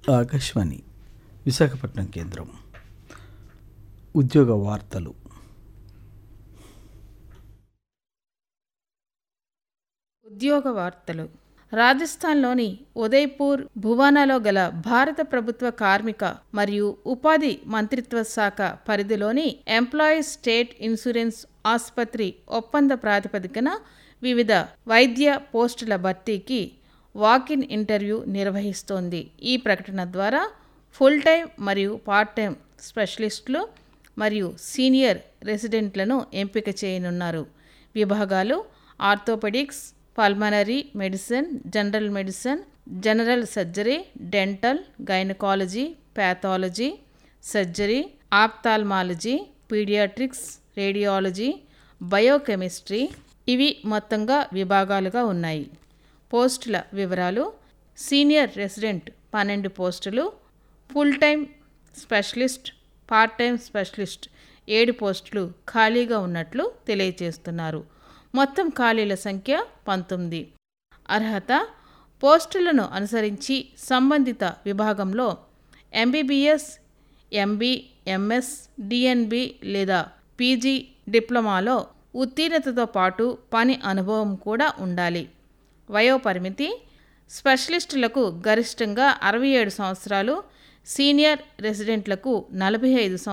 ఆకాశవాణి విశాఖపట్నం కేంద్రం ఉద్యోగ వార్తలు ఉద్యోగ వార్తలు రాజస్థాన్లోని ఉదయ్పూర్ భువానాలో గల భారత ప్రభుత్వ కార్మిక మరియు ఉపాధి మంత్రిత్వ శాఖ పరిధిలోని ఎంప్లాయీస్ స్టేట్ ఇన్సూరెన్స్ ఆసుపత్రి ఒప్పంద ప్రాతిపదికన వివిధ వైద్య పోస్టుల భర్తీకి వాకిన్ ఇంటర్వ్యూ నిర్వహిస్తోంది ఈ ప్రకటన ద్వారా ఫుల్ టైం మరియు పార్ట్ టైం స్పెషలిస్టులు మరియు సీనియర్ రెసిడెంట్లను ఎంపిక చేయనున్నారు విభాగాలు orthopaedics pulmonary medicine general medicine general surgery dental gynaecology pathology surgery ophthalmology paediatrics radiology biochemistry ఇవి మొత్తంగా విభాగాలుగా ఉన్నాయి పోస్టుల వివరాలు సీనియర్ రెసిడెంట్ పన్నెండు పోస్టులు full time specialist part time specialist ఏడు పోస్టులు ఖాళీగా ఉన్నట్లు తెలియజేస్తున్నారు మొత్తం ఖాళీల సంఖ్య పంతొమ్మిది అర్హత పోస్టులను అనుసరించి సంబంధిత విభాగంలో ఎంబీబీఎస్ ఎంబీ ఎంఎస్ డిఎన్బి లేదా పీజీ డిప్లొమాలో ఉత్తీర్ణతతో పాటు పని అనుభవం కూడా ఉండాలి వయోపరిమితి స్పెషలిస్టులకు గరిష్టంగా అరవై ఏడు సంవత్సరాలు సీనియర్ రెసిడెంట్లకు నలభై ఐదు